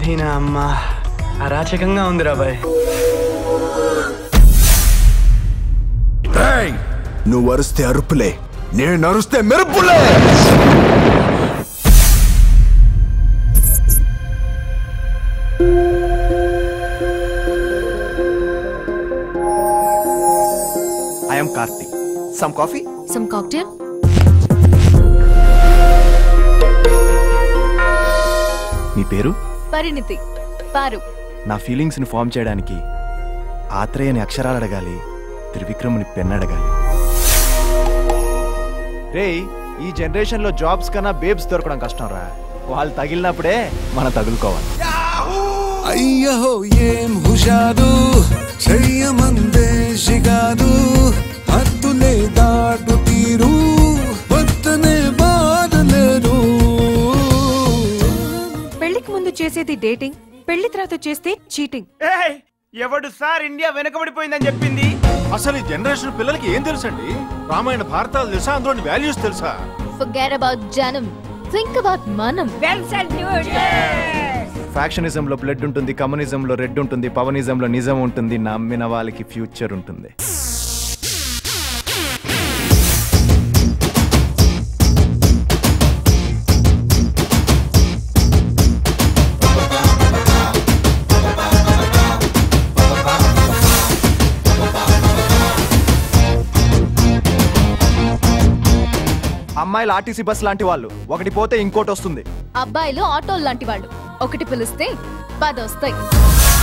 దీని అమ్మ అరాచకంగా ఉంది రాబాయ్ రేయ్! నువ్వు అరుస్తే అరుపులే నేను అరుస్తే మెరుపులే I'm Karthi some coffee some cocktail మీ పేరు పరిణితి పారు నా ఫీలింగ్స్ ని ఫామ్ చేయడానికి ఆత్రేయని అక్షరాలు అడగాలి త్రివిక్రముని పెన్ అడగాలి రేయ్ ఈ జనరేషన్ లో జాబ్స్ కన్నా బేబ్స్ దొరకడం కష్టం రా వాళ్ళు తగిలినప్పుడే మనం తగులుకోవాలి అయ్యో ఏం హుషారు చెయ్యమందే షికారు హద్దులే దాటు తీరు వద్దనే బాధలేరు పెళ్లికి ముందు చేసేది డేటింగ్ పెళ్లి తర్వాత చేస్తే చీటింగ్ ఎవడు సార్ ఇండియా వెనకబడిపోయిందని చెప్పింది అసలు ఈ జనరేషన్ పిల్లలకి ఏం తెలుసండి రామాయణ భారతాలు తెలుసా అందులోని వాల్యూస్ తెలుసా ఫర్గెట్ అబౌట్ జనం థింక్ అబౌట్ మనం ఫ్యాక్షనిజం లో బ్లడ్ ఉంటుంది కమ్యూనిజం లో రెడ్ ఉంటుంది పవనిజం లో నిజం ఉంటుంది నమ్మిన వాళ్ళకి ఫ్యూచర్ ఉంటుంది అమ్మాయిలు ఆర్టీసీ బస్ లాంటి వాళ్ళు ఒకటి పోతే ఇంకోటి వస్తుంది అబ్బాయిలు ఆటోలు లాంటి వాళ్ళు ఒకటి పిలిస్తే పది వస్తాయి